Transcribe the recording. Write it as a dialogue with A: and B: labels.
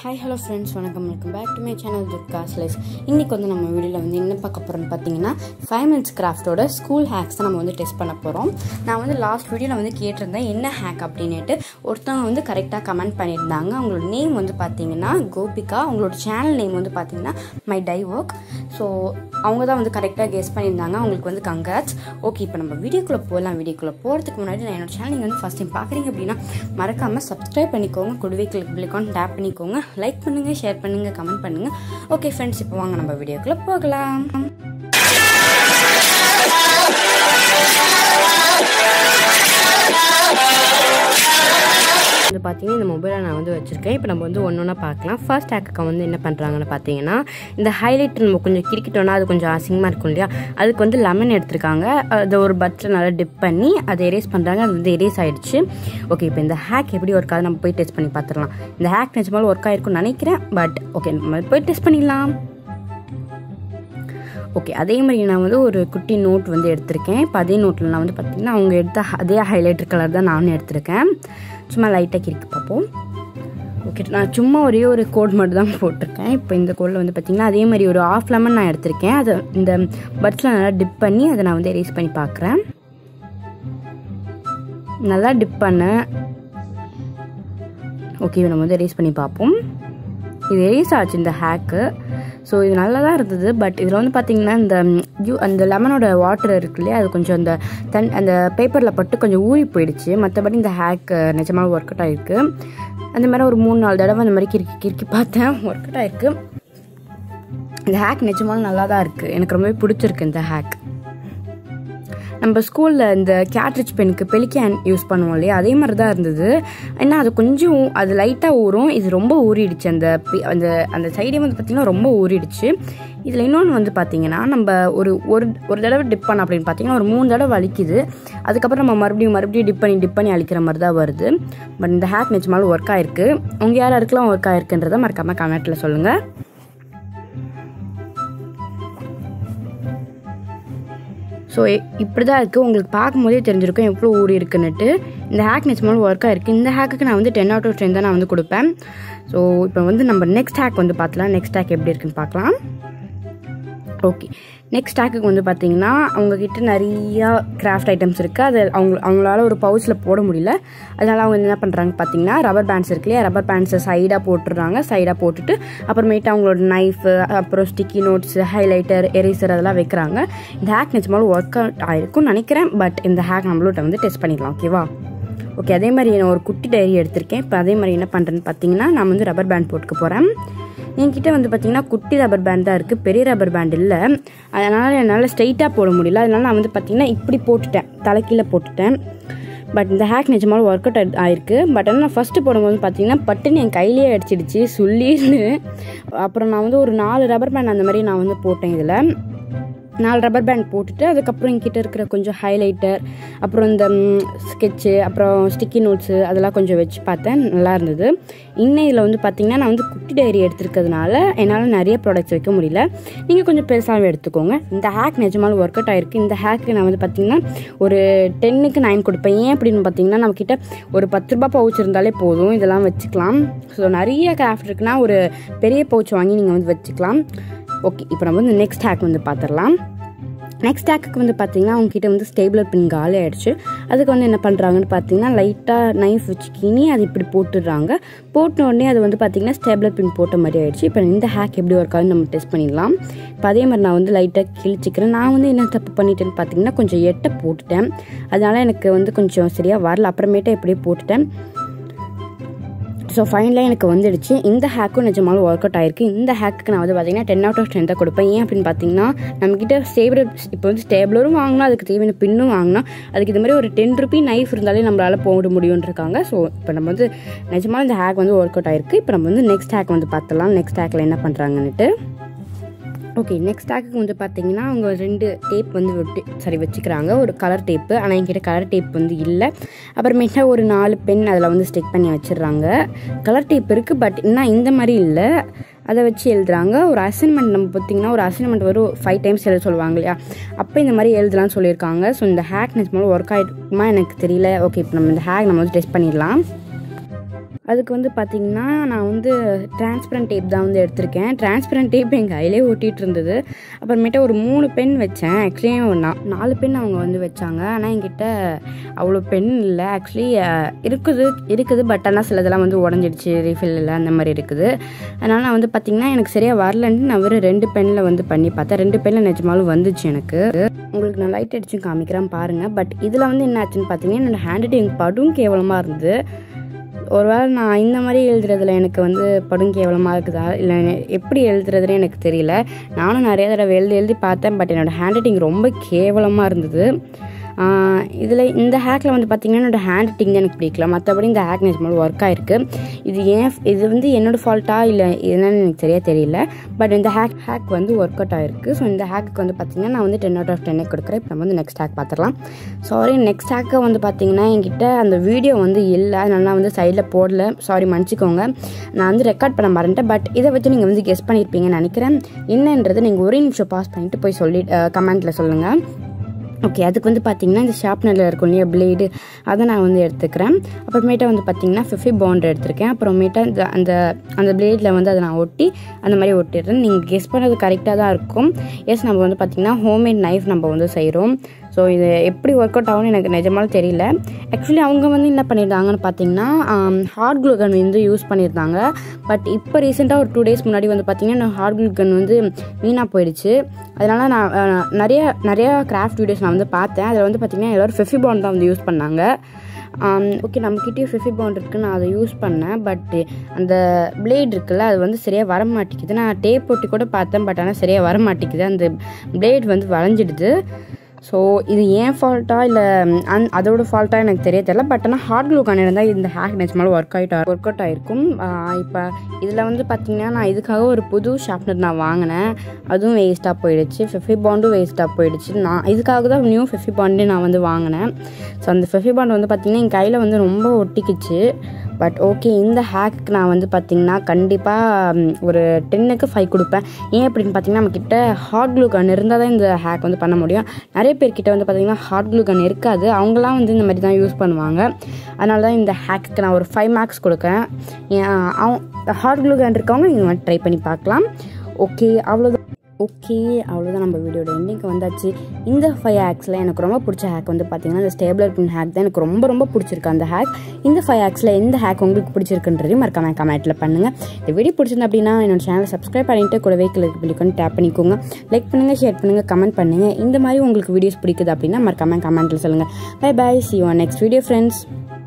A: hi hello friends வணக்கம் welcome back to my channel Durga slice இன்றைக்கி வந்து நம்ம வீடியோவில் வந்து என்ன பார்க்க போகிறோம்னு பார்த்தீங்கன்னா ஃபைவ் மினிட்ஸ் கிராஃப்டோட ஸ்கூல் ஹேக்ஸ் தான் நம்ம வந்து டெஸ்ட் பண்ண போகிறோம் நான் வந்து லாஸ்ட் வீடியோவில் வந்து கேட்டிருந்தேன் என்ன ஹேக் அப்படின்னுட்டு ஒருத்தவங்க வந்து கரெக்டாக கமெண்ட் பண்ணியிருந்தாங்க அவங்களோட நேம் வந்து பார்த்தீங்கன்னா கோபிகா அவங்களோட சேனல் நேம் வந்து பார்த்தீங்கன்னா மை டை ஒர்க் ஸோ அவங்க தான் வந்து கரெக்டாக கெஸ் பண்ணியிருந்தாங்க அவங்களுக்கு வந்து கங்காட்ஸ் ஓகே இப்போ நம்ம வீடியோக்குள்ளே போகலாம் வீடியோக்குள்ளே போகிறதுக்கு முன்னாடி நான் என்னோட சேனல் நீங்கள் வந்து ஃபஸ்ட் டைம் பார்க்குறீங்க அப்படின்னா மறக்காமல் சப்ஸ்கிரைப் பண்ணிக்கோங்க கொடுவே கிளிக் பிளிக்கான் டேப் பண்ணிக்கோங்க லைக் பண்ணுங்கள் ஷேர் பண்ணுங்கள் கமெண்ட் பண்ணுங்கள் ஓகே ஃப்ரெண்ட்ஸ் இப்போ வாங்க நம்ம வீடியோக்குள்ளே போகலாம் வந்து பார்த்தீங்கன்னா இந்த மொபைலை நான் வந்து வச்சுருக்கேன் இப்போ நம்ம வந்து ஒன்று ஒன்றா பார்க்கலாம் ஃபர்ஸ்ட் ஹேக்கை வந்து என்ன பண்ணுறாங்கன்னு பார்த்தீங்கன்னா இந்த ஹைலைட் நம்ம கொஞ்சம் கிரிக்கிட்டோன்னா அது கொஞ்சம் அசிங்கமாக இருக்கும் இல்லையா அதுக்கு வந்து லெமன் எடுத்திருக்காங்க அதை ஒரு பட்டில் நல்லா டிப் பண்ணி அதை எரேஸ் பண்ணுறாங்க அது வந்து எரேஸ் ஆகிடுச்சு ஓகே இப்போ இந்த ஹேக் எப்படி ஒர்க் ஆகுது நம்ம போய் டெஸ்ட் பண்ணி பார்த்துடலாம் இந்த ஹேக் நிஜமாலும் ஒர்க் ஆகிருக்கும்னு நினைக்கிறேன் பட் ஓகே நம்ம போய் டெஸ்ட் பண்ணிடலாம் ஓகே அதே மாதிரி நான் வந்து ஒரு குட்டி நோட் வந்து எடுத்திருக்கேன் இப்போ அதே நோட்டில் நான் வந்து பார்த்திங்கன்னா அவங்க எடுத்த அதே ஹைலைட்டர் கலர் தான் நானும் எடுத்திருக்கேன் சும்மா லைட்டாக கிறுக்கி பார்ப்போம் ஓகே நான் சும்மா ஒரே ஒரு கோட் மட்டும் தான் போட்டிருக்கேன் இப்போ இந்த கோடில் வந்து பார்த்திங்கன்னா அதே மாதிரி ஒரு ஆஃப் லெமன் நான் எடுத்திருக்கேன் அதை இந்த பட்ஸில் நல்லா டிப் பண்ணி அதை நான் வந்து எரேஸ் பண்ணி பார்க்குறேன் நல்லா டிப் பண்ணேன் ஓகே நம்ம வந்து எரேஸ் பண்ணி பார்ப்போம் இது எரேஸ் ஆச்சு இந்த ஹேக்கு ஸோ இது நல்லா தான் இருந்தது பட் இதில் வந்து பார்த்திங்கன்னா இந்த யூ அந்த லெமனோட வாட்டர் இருக்கு இல்லையா அது கொஞ்சம் அந்த தன் அந்த பேப்பரில் பட்டு கொஞ்சம் ஊறி போயிடுச்சு மற்றபடி இந்த ஹேக் நிஜமாக ஒர்க் அவுட் ஆகிருக்கு அந்த மாதிரி ஒரு மூணு நாலு தடவை அந்த மாதிரி கிறுக்கி கிறுக்கி பார்த்தேன் ஒர்க் அவுட் ஆகிருக்கு இந்த ஹேக் நிஜமாலும் நல்லா தான் இருக்குது எனக்கு ரொம்பவே பிடிச்சிருக்கு இந்த ஹேக் நம்ம ஸ்கூலில் இந்த கேட்ரிச் பெனுக்கு பெலிக்கேன் யூஸ் பண்ணுவோம் இல்லையா அதே மாதிரி தான் இருந்தது ஏன்னா அது கொஞ்சம் அது லைட்டாக ஊறும் இது ரொம்ப ஊறிடுச்சு அந்த அந்த அந்த சைடே வந்து பார்த்திங்கன்னா ரொம்ப ஊறிடுச்சு இதில் இன்னொன்று வந்து பார்த்திங்கன்னா நம்ம ஒரு ஒரு ஒரு தடவை டிப் பண்ண அப்படின்னு பார்த்தீங்கன்னா ஒரு மூணு தடவை வலிக்குது அதுக்கப்புறம் நம்ம மறுபடியும் மறுபடியும் டிப் பண்ணி டிப் பண்ணி அழிக்கிற மாதிரி தான் வருது பட் இந்த ஹேக் நிஜமாலும் ஒர்க் ஆயிருக்கு உங்கள் யார் யாருக்கெல்லாம் ஒர்க் ஆயிருக்குன்றதை மறக்காமல் கமெண்ட்டில் சொல்லுங்கள் ஸோ இப்படி தான் இருக்குது உங்களுக்கு பார்க்கும்போதே தெரிஞ்சிருக்கும் எவ்வளோ ஊறி இருக்குன்னுட்டு இந்த ஹேக் நிச்சயமாக ஒர்க்காக இருக்குது இந்த ஹேக்குக்கு நான் வந்து டென் அவுட் ஆஃப் டென் தான் நான் வந்து கொடுப்பேன் ஸோ இப்போ வந்து நம்ம நெக்ஸ்ட் ஹேக் வந்து பார்க்கலாம் நெக்ஸ்ட் ஹேக் எப்படி இருக்குன்னு பார்க்கலாம் ஓகே நெக்ஸ்ட் ஹேக்குக்கு வந்து பார்த்தீங்கன்னா அவங்கக்கிட்ட நிறையா கிராஃப்ட் ஐட்டம்ஸ் இருக்குது அது அவங்க அவங்களால ஒரு பவுச்சில் போட முடியல அதனால் அவங்க என்ன பண்ணுறாங்க பார்த்தீங்கன்னா ரப்பர் பேண்ட்ஸ் இருக்கு இல்லையா ரப்பர் பேண்ட்ஸை சைடாக போட்டுடுறாங்க சைடாக போட்டுட்டு அப்புறமேட்டு அவங்களோட நைஃபு அப்புறம் ஸ்டிக்கி நோட்ஸ் ஹைலைட்டர் எரேசர் அதெல்லாம் வைக்கிறாங்க இந்த ஹேக் நிஜமாலும் ஒர்க் அவுட் ஆயிருக்கும்னு நினைக்கிறேன் பட் இந்த ஹேக் நம்மளோட வந்து டெஸ்ட் பண்ணிடலாம் ஓகேவா ஓகே அதே மாதிரி நான் ஒரு குட்டி டைரி எடுத்திருக்கேன் இப்போ அதே மாதிரி என்ன பண்ணுறேன்னு பார்த்தீங்கன்னா நான் வந்து ரப்பர் பேண்ட் போட்டுக்க போகிறேன் என்கிட்ட வந்து பார்த்தீங்கன்னா குட்டி ரப்பர் பேண்ட் தான் இருக்குது பெரிய ரப்பர் பேண்ட் இல்லை அதனால் என்னால் ஸ்ட்ரைட்டாக போட முடியல அதனால் நான் வந்து பார்த்தீங்கன்னா இப்படி போட்டுட்டேன் தலைக்கீழ போட்டுட்டேன் பட் இந்த ஹேக் நிஜமாலும் ஒர்க் அவுட் ஆயிருக்கு பட் ஆனால் நான் ஃபஸ்ட்டு போடும்போது பார்த்தீங்கன்னா பட்டுன்னு என் கையிலேயே அடிச்சிடுச்சு சொல்லின்னு அப்புறம் நான் வந்து ஒரு நாலு ரப்பர் பேண்ட் அந்த மாதிரி நான் வந்து போட்டேன் இதில் நாலு ரப்பர் பேண்ட் போட்டுட்டு அதுக்கப்புறம் என்கிட்ட இருக்கிற கொஞ்சம் ஹைலைட்டர் அப்புறம் இந்த ஸ்கெட்சு அப்புறம் ஸ்டிக்கி நோட்ஸு அதெல்லாம் கொஞ்சம் வச்சு பார்த்தேன் நல்லா இருந்தது இன்னும் இதில் வந்து பார்த்திங்கன்னா நான் வந்து குட்டி டைரி எடுத்துருக்கிறதுனால என்னால் நிறைய ப்ராடக்ட்ஸ் வைக்க முடியல நீங்கள் கொஞ்சம் பெருசாகவே எடுத்துக்கோங்க இந்த ஹேக் நிஜமாலும் ஒர்க் அவுட் ஆயிருக்கு இந்த ஹேக்கு நான் வந்து பார்த்திங்கன்னா ஒரு டென்னுக்கு நைன் கொடுப்பேன் ஏன் அப்படின்னு பார்த்தீங்கன்னா நம்மக்கிட்ட ஒரு பத்து ரூபா பவுச் இருந்தாலே போதும் இதெல்லாம் வச்சுக்கலாம் ஸோ நிறைய கிராஃப்ட் இருக்குன்னா ஒரு பெரிய பவுச் வாங்கி நீங்கள் வந்து வச்சுக்கலாம் ஓகே இப்போ நம்ம வந்து நெக்ஸ்ட் ஹேக் வந்து பார்த்துடலாம் நெக்ஸ்ட் ஹேக்கு வந்து பார்த்தீங்கன்னா அவங்ககிட்ட வந்து ஸ்டேபிளர் பின் காலி ஆகிடுச்சு அதுக்கு வந்து என்ன பண்ணுறாங்கன்னு பார்த்தீங்கன்னா லைட்டாக நைஃப் வச்சு கிணி அது இப்படி போட்டுடுறாங்க போட்ட உடனே அது வந்து பார்த்தீங்கன்னா ஸ்டேபிளர் பின் போட்ட மாதிரி ஆயிடுச்சு இப்போ இந்த ஹேக் எப்படி ஒர்க் ஆகுதுன்னு நம்ம டெஸ்ட் பண்ணிடலாம் இப்போ அதே மாதிரி நான் வந்து லைட்டாக கிழிச்சிக்கிறேன் நான் வந்து என்ன தப்பு பண்ணிட்டேன்னு பார்த்தீங்கன்னா கொஞ்சம் எட்டை போட்டுட்டேன் அதனால் எனக்கு வந்து கொஞ்சம் சரியாக வரல அப்புறமேட்டு எப்படியே போட்டுட்டேன் ஸோ ஃபைனலாக எனக்கு வந்துடுச்சு இந்த ஹேக்கும் நிஜமாலும் ஒர்க் அவுட் ஆயிருக்கு இந்த ஹேக்கு நான் வந்து பார்த்தீங்கன்னா டென் அவுட் ஆஃப் டென் தான் கொடுப்பேன் ஏன் அப்படின்னு பார்த்தீங்கன்னா நம்மக்கிட்ட ஸ்டேபிளர் இப்போ வந்து ஸ்டேபிளரும் வாங்கினா அதுக்கு தேவையான பின்னும் வாங்கினா அதுக்கு இது மாதிரி ஒரு டென் ருபி நைஃப் இருந்தாலே நம்மளால் போட முடியும்னு இருக்காங்க ஸோ இப்போ நம்ம வந்து நிஜமாக இந்த ஹேக் வந்து ஒர்க் அவுட் ஆயிருக்கு இப்போ நம்ம வந்து நெக்ஸ்ட் ஹேக் வந்து பார்த்துலாம் நெக்ஸ்ட் ஹேக்கில் என்ன பண்ணுறாங்கன்னுட்டு ஓகே நெக்ஸ்ட் ஹேக்கு வந்து பார்த்தீங்கன்னா அவங்க ரெண்டு டேப் வந்து விட்டு சரி வச்சுக்கிறாங்க ஒரு கலர் டேப்பு ஆனால் என்கிட்ட கலர் டேப் வந்து இல்லை அப்புறமேட்டா ஒரு நாலு பென் அதில் வந்து ஸ்டிக் பண்ணி வச்சிடுறாங்க கலர் டேப் இருக்குது பட் இன்னும் இந்த மாதிரி இல்லை அதை வச்சு எழுதுறாங்க ஒரு அசைன்மெண்ட் நம்ம பார்த்திங்கன்னா ஒரு அசைன்மெண்ட் வரும் ஃபைவ் டைம்ஸ் எழுத சொல்லுவாங்க இல்லையா அப்போ இந்த மாதிரி எழுதலாம்னு சொல்லியிருக்காங்க ஸோ இந்த ஹேக் நிஜமாலும் ஒர்க் ஆகிட்டுமா எனக்கு தெரியல ஓகே இப்போ நம்ம இந்த ஹேக் நம்ம வந்து டெஸ்ட் பண்ணிடலாம் அதுக்கு வந்து பார்த்திங்கன்னா நான் வந்து டிரான்ஸ்பரண்ட் டேப் தான் வந்து எடுத்திருக்கேன் டிரான்ஸ்பரண்ட் டேப் எங்கள் கையிலே ஒட்டிகிட்டு இருந்தது அப்புறமேட்டு ஒரு மூணு பென் வச்சேன் ஆக்சுவலி நான் நாலு பென் அவங்க வந்து வச்சாங்க ஆனால் என்கிட்ட அவ்வளோ பென் இல்லை ஆக்சுவலி இருக்குது இருக்குது பட் ஆனால் சிலதெல்லாம் வந்து உடஞ்சிடுச்சு ரீஃபில் இல்லை அந்த மாதிரி இருக்குது அதனால் நான் வந்து பார்த்திங்கன்னா எனக்கு சரியாக வரலன்ட்டு நான் வெறும் ரெண்டு பெனில் வந்து பண்ணி பார்த்தேன் ரெண்டு பெனில் நிஜமாலும் வந்துச்சு எனக்கு உங்களுக்கு நான் லைட் அடிச்சும் காமிக்கிறேன் பாருங்கள் பட் இதில் வந்து என்ன ஆச்சுன்னு பார்த்தீங்கன்னா என்னோடய ஹேண்ட் ரைட்டிங் படும் கேவலமாக இருந்தது ஒருவேளை நான் இந்த மாதிரி எழுதுறதுல எனக்கு வந்து படும் கேவலமாக இருக்குதா இல்லை எப்படி எழுதுறதுன்னு எனக்கு தெரியல நானும் நிறைய தடவை எழுதி எழுதி பார்த்தேன் பட் என்னோடய ஹேண்ட் ரைட்டிங் ரொம்ப கேவலமாக இருந்தது இதில் இந்த ஹேக்கில் வந்து பார்த்திங்கன்னா என்னோடய ஹேண்ட் ரைட்டிங் தான் எனக்கு பிடிக்கல மற்றபடி இந்த ஹேக் நிஜமாக ஒர்க் ஆயிருக்கு இது ஏன் இது வந்து என்னோடய ஃபால்ட்டா இல்லை என்னன்னு எனக்கு சரியாக தெரியல பட் இந்த ஹேக் ஹேக் வந்து ஒர்க் அவுட் ஆயிருக்கு ஸோ இந்த ஹேக்கு வந்து பார்த்திங்கன்னா நான் வந்து டென் அவுட் ஆஃப் டென்னை கொடுக்குறேன் இப்போ நம்ம வந்து நெக்ஸ்ட் ஹேக் பார்த்துடலாம் சாரி நெக்ஸ்ட் ஹேக்கை வந்து பார்த்திங்கன்னா என்கிட்ட அந்த வீடியோ வந்து இல்லை அதனால நான் வந்து சைடில் போடல சாரி மன்னிச்சிக்கோங்க நான் வந்து ரெக்கார்ட் பண்ண மறந்துட்டேன் பட் இதை வச்சு நீங்கள் வந்து கெஸ் பண்ணியிருப்பீங்கன்னு நினைக்கிறேன் என்னன்றது நீங்கள் ஒரே நிமிஷம் பாஸ் பண்ணிவிட்டு போய் சொல்லி கமெண்ட்டில் சொல்லுங்கள் ஓகே அதுக்கு வந்து பார்த்தீங்கன்னா இந்த ஷார்ப்னரில் இருக்கும் இல்லையா பிளேடு அதை நான் வந்து எடுத்துக்கிறேன் அப்புறமேட்டா வந்து பார்த்தீங்கன்னா ஃபிஃபி பாண்ட் எடுத்திருக்கேன் அப்புறமேட்டா இந்த அந்த அந்த பிளேடில் வந்து அதை நான் ஒட்டி அந்த மாதிரி ஒட்டிடுறேன் நீங்கள் கெஸ் பண்ணது கரெக்டாக தான் இருக்கும் எஸ் நம்ம வந்து பார்த்திங்கன்னா ஹோம்மேட் நைஃப் நம்ம வந்து செய்கிறோம் ஸோ இது எப்படி ஒர்க் அவுட் ஆகும்னு எனக்கு நிஜமாலும் தெரியல ஆக்சுவலி அவங்க வந்து என்ன பண்ணியிருந்தாங்கன்னு பார்த்தீங்கன்னா ஹார்ட் க்ளூ கன் வந்து யூஸ் பண்ணியிருந்தாங்க பட் இப்போ ரீசெண்டாக ஒரு டூ டேஸ் முன்னாடி வந்து பார்த்தீங்கன்னா ஹார்ட் க்ளூ கன் வந்து வீணாக போயிடுச்சு அதனால் நான் நிறைய நிறையா கிராஃப்ட் வீடியோஸ் நான் வந்து பார்த்தேன் அதில் வந்து பார்த்திங்கன்னா எல்லோரும் ஃபெஃபி பாண்ட் தான் வந்து யூஸ் பண்ணாங்க ஓகே நம்மக்கிட்டேயும் ஃபிஃபி பாண்ட் இருக்குது நான் அதை யூஸ் பண்ணேன் பட் அந்த பிளேட் இருக்குல்ல அது வந்து சரியாக வர மாட்டேங்குது நான் டேப் போட்டு கூட பார்த்தேன் பட் ஆனால் சரியாக வர மாட்டேங்குது அந்த பிளேட் வந்து வளைஞ்சிடுது ஸோ இது ஏன் ஃபால்ட்டா இல்லை அந் அதோட ஃபால்ட்டா எனக்கு தெரிய தெரியல பட் ஆனால் ஹார்ட் க்ளூ கன் இருந்தால் இந்த ஹேக் நிஜமாலும் ஒர்க் அவுட் ஒர்க் அவுட் ஆகிருக்கும் இப்போ இதில் வந்து பார்த்திங்கன்னா நான் இதுக்காக ஒரு புது ஷார்ப்னர் நான் வாங்கினேன் அதுவும் வேஸ்ட்டாக போயிடுச்சு ஃபிஃபி பாண்டும் வேஸ்ட்டாக போயிடுச்சு நான் இதுக்காக தான் நியூ ஃபிஃபி பாண்டே நான் வந்து வாங்கினேன் ஸோ அந்த ஃபிஃபி பாண்ட் வந்து பார்த்திங்கன்னா என் கையில் வந்து ரொம்ப ஒட்டிக்கிச்சு பட் ஓகே இந்த ஹேக்கு நான் வந்து பார்த்திங்கன்னா கண்டிப்பாக ஒரு டென்னுக்கு ஃபைவ் கொடுப்பேன் ஏன் அப்படின்னு பார்த்தீங்கன்னா நம்மக்கிட்ட ஹாட் க்ளூ கன் இருந்தால் தான் இந்த ஹேக் வந்து பண்ண முடியும் நிறைய பேர்கிட்ட வந்து பார்த்திங்கன்னா ஹாட் க்ளூ கன் இருக்காது அவங்களாம் வந்து இந்த மாதிரி தான் யூஸ் பண்ணுவாங்க அதனால தான் இந்த ஹேக்கு நான் ஒரு ஃபைவ் மார்க்ஸ் கொடுக்குறேன் அவங்க ஹாட் க்ளூ கன் இருக்கவங்க நீங்கள் வந்து ட்ரை பண்ணி பார்க்கலாம் ஓகே அவ்வளோதான் ஓகே அவ்வளோதான் நம்ம வீடியோட எண்டிங்க்கு வந்தாச்சு இந்த ஃபைவ் ஹேக்ஸில் எனக்கு ரொம்ப பிடிச்ச ஹேக் வந்து பார்த்தீங்கன்னா இந்த ஸ்டேபிளர் பின் ஹேக் தான் எனக்கு ரொம்ப ரொம்ப பிடிச்சிருக்கு அந்த ஹேக் இந்த ஃபைவ் ஹேக்ஸில் எந்த ஹேக் உங்களுக்கு பிடிச்சிருக்குன்றதையும் மறக்காம கமெண்ட்டில் பண்ணுங்கள் இந்த வீடியோ பிடிச்சிருந்தா அப்படின்னா என்னோட சேனலை சப்ஸ்கிரைப் பண்ணிட்டு கூடவே கிளிக் பண்ணிக்கொண்டு டேப் பண்ணிக்கோங்க லைக் பண்ணுங்கள் ஷேர் பண்ணுங்கள் கமெண்ட் பண்ணுங்கள் இந்த மாதிரி உங்களுக்கு வீடியோஸ் பிடிக்குது அப்படின்னா மறக்காம கமெண்ட்டில் சொல்லுங்கள் bye bye see on next video friends